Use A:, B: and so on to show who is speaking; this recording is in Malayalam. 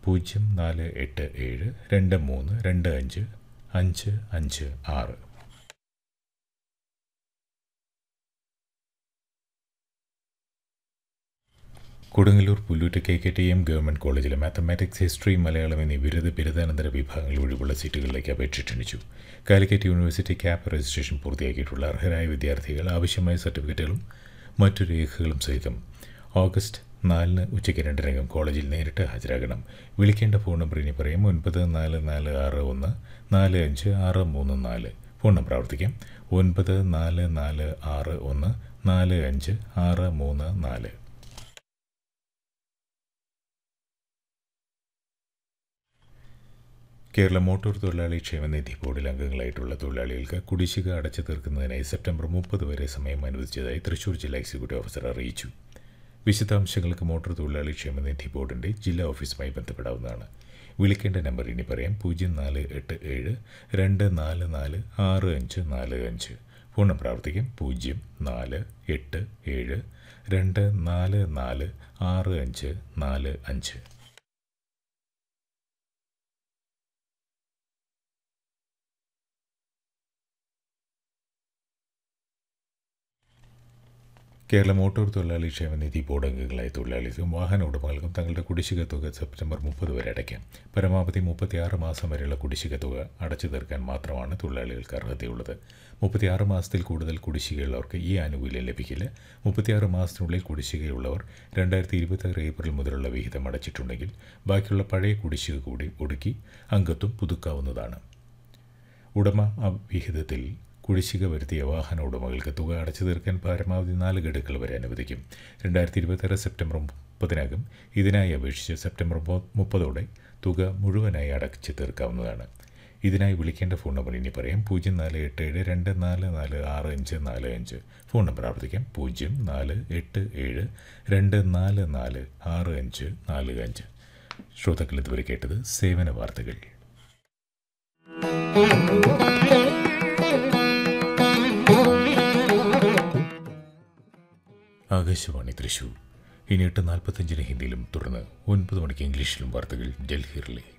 A: പൂജ്യം നാല് എട്ട് ഏഴ് രണ്ട് മൂന്ന് രണ്ട് അഞ്ച് അഞ്ച് അഞ്ച് ആറ് Kodungallur Pullut K K T M government കോളേജിലെ മാത്തമാറ്റിക്സ് ഹിസ്റ്ററി മലയാളം എന്നീ ബിരുദ ബിരുദാനന്തര വിഭാഗങ്ങൾ ഒഴിവുള്ള സീറ്റുകളിലേക്ക് അപേക്ഷ ക്ഷണിച്ചു കാലിക്കറ്റ് യൂണിവേഴ്സിറ്റി ക്യാപ് രജിസ്ട്രേഷൻ പൂർത്തിയാക്കിയിട്ടുള്ള അർഹരായ വിദ്യാർത്ഥികൾ ആവശ്യമായ സർട്ടിഫിക്കറ്റുകളും മറ്റു രേഖകളും സഹിതം ഓഗസ്റ്റ് നാലിന് ഉച്ചയ്ക്ക് രണ്ടിനകം കോളേജിൽ നേരിട്ട് ഹാജരാകണം വിളിക്കേണ്ട ഫോൺ നമ്പർ ഇനി പറയും ഒൻപത് നാല് നാല് ആറ് ഒന്ന് നാല് അഞ്ച് ആറ് മൂന്ന് നാല് ഫോൺ നമ്പർ ആവർത്തിക്കാം ഒൻപത് നാല് നാല് ആറ് ഒന്ന് നാല് അഞ്ച് ആറ് മൂന്ന് നാല് കേരള മോട്ടോർ തൊഴിലാളി ക്ഷേമനിധി ബോർഡിൽ അംഗങ്ങളായിട്ടുള്ള തൊഴിലാളികൾക്ക് കുടിശ്ശിക അടച്ചു തീർക്കുന്നതിനായി സെപ്റ്റംബർ മുപ്പത് വരെ സമയം അനുവദിച്ചതായി തൃശൂർ ജില്ലാ എക്സിക്യൂട്ടീവ് ഓഫീസർ അറിയിച്ചു വിശദാംശങ്ങൾക്ക് മോട്ടോർ തൊഴിലാളി ക്ഷേമനിധി ബോർഡിൻ്റെ ജില്ലാ ഓഫീസുമായി ബന്ധപ്പെടാവുന്നതാണ് വിളിക്കേണ്ട നമ്പർ ഇനി പറയാം പൂജ്യം നാല് എട്ട് ഏഴ് രണ്ട് നാല് നാല് ആറ് അഞ്ച് നാല് അഞ്ച് ഫോൺ നമ്പർ ആവർത്തിക്കാം പൂജ്യം നാല് എട്ട് ഏഴ് രണ്ട് നാല് നാല് ആറ് അഞ്ച് നാല് അഞ്ച് കേരള മോട്ടോർ തൊഴിലാളി ക്ഷേമനിധി ബോർഡ് അംഗങ്ങളായ തൊഴിലാളികൾക്കും വാഹന ഉടമകൾക്കും തങ്ങളുടെ കുടിശ്ശിക തുക സെപ്റ്റംബർ മുപ്പത് വരെ അടയ്ക്കാം പരമാവധി മുപ്പത്തിയാറ് മാസം വരെയുള്ള കുടിശ്ശിക തുക അടച്ചു തീർക്കാൻ മാത്രമാണ് തൊഴിലാളികൾക്ക് അർഹതയുള്ളത് മുപ്പത്തിയാറ് മാസത്തിൽ കൂടുതൽ കുടിശ്ശികയുള്ളവർക്ക് ഈ ആനുകൂല്യം ലഭിക്കില്ല മുപ്പത്തിയാറ് മാസത്തിനുള്ളിൽ കുടിശ്ശികയുള്ളവർ രണ്ടായിരത്തി ഇരുപത്തിയാറ് ഏപ്രിൽ മുതലുള്ള വിഹിതം അടച്ചിട്ടുണ്ടെങ്കിൽ ബാക്കിയുള്ള പഴയ കുടിശ്ശിക കൂടി ഒടുക്കി അംഗത്വം പുതുക്കാവുന്നതാണ് ഉടമ വിഹിതത്തിൽ കുടിശ്ശിക വരുത്തിയ വാഹന ഉടമകൾക്ക് തുക അടച്ചു തീർക്കാൻ പരമാവധി നാല് ഗഡുക്കൾ വരെ അനുവദിക്കും രണ്ടായിരത്തി ഇരുപത്തിയാറ് സെപ്റ്റംബർ മുപ്പതിനകം ഇതിനായി അപേക്ഷിച്ച് സെപ്റ്റംബർ മുപ്പതോടെ തുക മുഴുവനായി അടച്ചു തീർക്കാവുന്നതാണ് ഇതിനായി വിളിക്കേണ്ട ഫോൺ നമ്പർ ഇനി പറയാം പൂജ്യം നാല് എട്ട് ഏഴ് രണ്ട് നാല് നാല് ആറ് അഞ്ച് നാല് അഞ്ച് ഫോൺ നമ്പർ ആവർത്തിക്കാം പൂജ്യം നാല് എട്ട് ഏഴ് രണ്ട് നാല് നാല് ആറ് അഞ്ച് നാല് അഞ്ച് ശ്രോതാക്കൾ ഇതുവരെ കേട്ടത് സേവന വാർത്തകൾ ആകാശവാണി തൃശൂർ ഇനി എട്ട് നാൽപ്പത്തഞ്ചിന് ഹിന്ദിയിലും തുടർന്ന് ഒൻപത് മണിക്ക് ഇംഗ്ലീഷിലും വാർത്തകൾ ഡൽഹിയിലെ